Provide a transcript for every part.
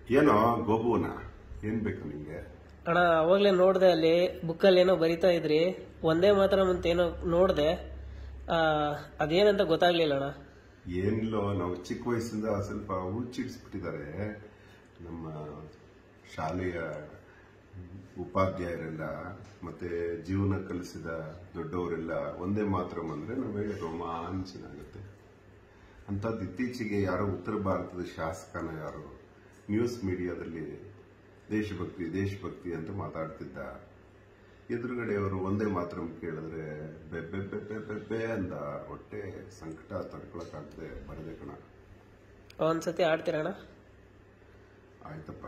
ಏನೋ ಗೋಬುನ ಏನ್ ಬೇಕು ನಿಂಗೆ ಅಣ್ಣ ಅವಾಗ್ಲೇ ನೋಡ್ದೆ ಅಲ್ಲಿ ಬುಕ್ಕಲ್ಲಿ ಏನೋ ಬರಿತಾ ಇದ್ರಿ ಒಂದೇ ಮಾತ್ರ ಅಂತ ಏನೋ ನೋಡ್ದೆ ಆ, ಅದೇನಂತ ಗೊತ್ತಾಗ್ಲಿಲ್ಲ ಅಣ್ಣ ಏನಿಲ್ಲೋ ನಾವು ಚಿಕ್ಕ ವಯಸ್ಸಿಂದ ಸ್ವಲ್ಪ ಹುಚ್ಚಿಡಿಸ್ಬಿಟ್ಟಿದ್ದಾರೆ ನಮ್ಮ ಶಾಲೆಯ ಉಪಾಧ್ಯಾಯರೆಲ್ಲ ಮತ್ತೆ ಜೀವನ ಕಲಿಸಿದ ದೊಡ್ಡವರೆಲ್ಲ ಒಂದೇ ಮಾತ್ರ ಅಂದ್ರೆ ನಮಗೆ ರೋಮಾಂಚನ ಆಗುತ್ತೆ ಅಂಥದ್ದು ಇತ್ತೀಚೆಗೆ ಯಾರೋ ಉತ್ತರ ಭಾರತದ ಶಾಸಕನ ಯಾರೋ ನ್ಯೂಸ್ ಮೀಡಿಯಾದಲ್ಲಿ ದೇಶಭಕ್ತಿ ದೇಶಭಕ್ತಿ ಅಂತ ಮಾತಾಡ್ತಿದ್ದ ಎದುರುಗಡೆ ಅವರು ಒಂದೇ ಮಾತ್ರ ಕೇಳಿದ್ರೆ ಬೆಬ್ಬೆ ಬೆಬ್ಬೆ ಬೆಬ್ಬೆ ಅಂದ ಹೊಟ್ಟೆ ಸಂಕಟ ತಡ್ಕೊಳಕ್ಕಾಗದೆ ಬರದೆ ಕಣ ಒಂದ್ಸತಿ ಆಡ್ತೀರಣ್ಣ ಆಯ್ತಪ್ಪ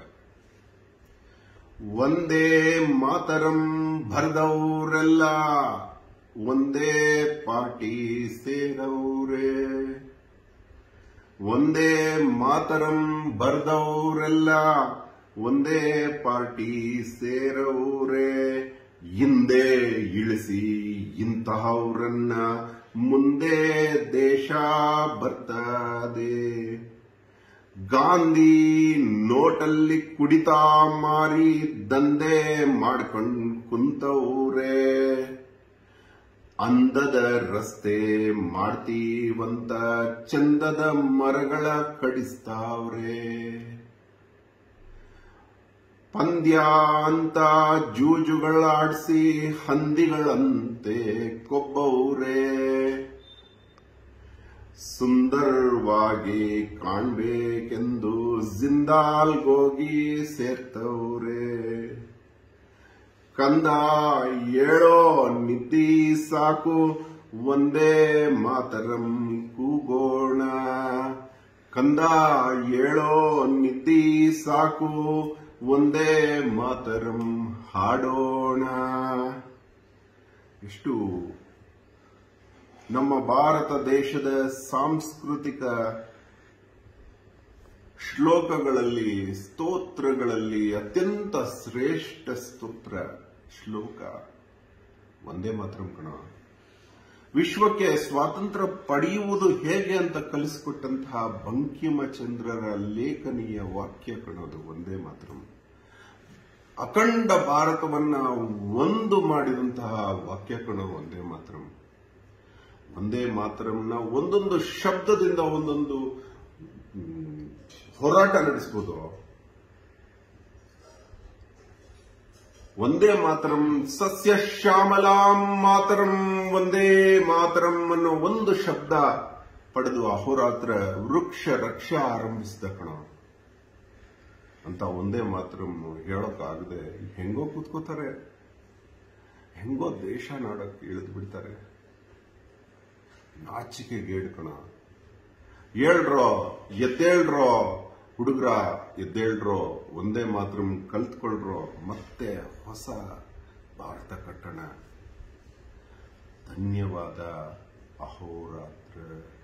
ಒಂದೇ ಮಾತರಂ ಭರದವ್ರೆಲ್ಲ ಒಂದೇ ಪಾರ್ಟಿ ಸೇರವ್ರೆ ಒಂದೇ ಮಾತರಂ ಬರ್ದವ್ರೆಲ್ಲ ಒಂದೇ ಪಾರ್ಟಿ ಸೇರವ್ರೆ ಹಿಂದೆ ಇಳಿಸಿ ಇಂತಹವ್ರನ್ನ ಮುಂದೆ ದೇಶ ಬರ್ತದೆ ಗಾಂಧಿ ನೋಟಲ್ಲಿ ಕುಡಿತಾ ಮಾರಿ ದಂಧೆ ಮಾಡ್ಕೊಂಡ್ ಕುಂತವ್ರೆ ಅಂದದ ರಸ್ತೆ ಮಾಡ್ತೀವಂತ ಚಂದದ ಮರಗಳ ಕಡಿಸ್ತಾವ್ರೆ ಪಂದ್ಯ ಅಂತ ಜೂಜುಗಳಾಡ್ಸಿ ಹಂದಿಗಳಂತೆ ಕೊಬ್ಬವ್ರೆ ಸುಂದರವಾಗಿ ಕಾಣ್ಬೇಕೆಂದು ಜಿಂದಾಲ್ಗೋಗಿ ಸೇರ್ತವ್ರೆ ಕಂದ ಏಳೋ ನಿದ್ದಿ ಸಾಕು ಒಂದೇ ಮಾತರಂ ಕೂಗೋಣ ಕಂದ ಏಳೋ ನಿದ್ದಿ ಸಾಕು ಒಂದೇ ಮಾತರಂ ಹಾಡೋಣ ಎಷ್ಟು ನಮ್ಮ ಭಾರತ ದೇಶದ ಸಾಂಸ್ಕೃತಿಕ ಶ್ಲೋಕಗಳಲ್ಲಿ ಸ್ತೋತ್ರಗಳಲ್ಲಿ ಅತ್ಯಂತ ಶ್ರೇಷ್ಠ ಸ್ತೋತ್ರ ಶ್ಲೋಕ ಒಂದೇ ಮಾತ್ರ ಕಣ ವಿಶ್ವಕ್ಕೆ ಸ್ವಾತಂತ್ರ್ಯ ಪಡೆಯುವುದು ಹೇಗೆ ಅಂತ ಕಲಿಸಿಕೊಟ್ಟಂತಹ ಬಂಕಿಮಚಂದ್ರರ ಲೇಖನೀಯ ವಾಕ್ಯ ಕಣೋದು ಒಂದೇ ಮಾತ್ರ ಅಖಂಡ ಭಾರತವನ್ನ ಒಂದು ಮಾಡಿದಂತಹ ವಾಕ್ಯ ಕಣೋ ಒಂದೇ ಮಾತ್ರ ಒಂದೇ ಮಾತರಂನ ಒಂದೊಂದು ಶಬ್ದದಿಂದ ಒಂದೊಂದು ಮ್, ಹೋರಾಟ ನಡೆಸಬಹುದು ಒಂದೇ ಮಾತರಂ ಸಸ್ಯ ಶ್ಯಾಮಲಾಂ ಮಾತರಂ ಒಂದೇ ಮಾತರಂ ಅನ್ನೋ ಒಂದು ಶಬ್ದ ಪಡೆದು ಅಹೋರಾತ್ರ ವೃಕ್ಷ ರಕ್ಷ ಆರಂಭಿಸಿದ ಕಣ ಅಂತ ಒಂದೇ ಮಾತರಂ ಹೇಳೋಕ್ಕಾಗದೆ ಹೆಂಗೋ ಕೂತ್ಕೋತಾರೆ ಹೆಂಗೋ ದೇಶ ನಾಡಕ್ಕೆ ಇಳಿದು ಬಿಡ್ತಾರೆ ನಾಚಿಕೆ ಗೇಡ್ ಕಣ ಏಳ್ರೋ ಎದ್ದೇಳ್ರೋ ಹುಡುಗ್ರ ಎದ್ದೇಳ್ರೋ ಒಂದೇ ಮಾತ್ರ ಕಲ್ತ್ಕೊಳ್ರೋ ಮತ್ತೆ ಹೊಸ ಭಾರತ ಕಟ್ಟಣ ಧನ್ಯವಾದ ಅಹೋರಾತ್ರ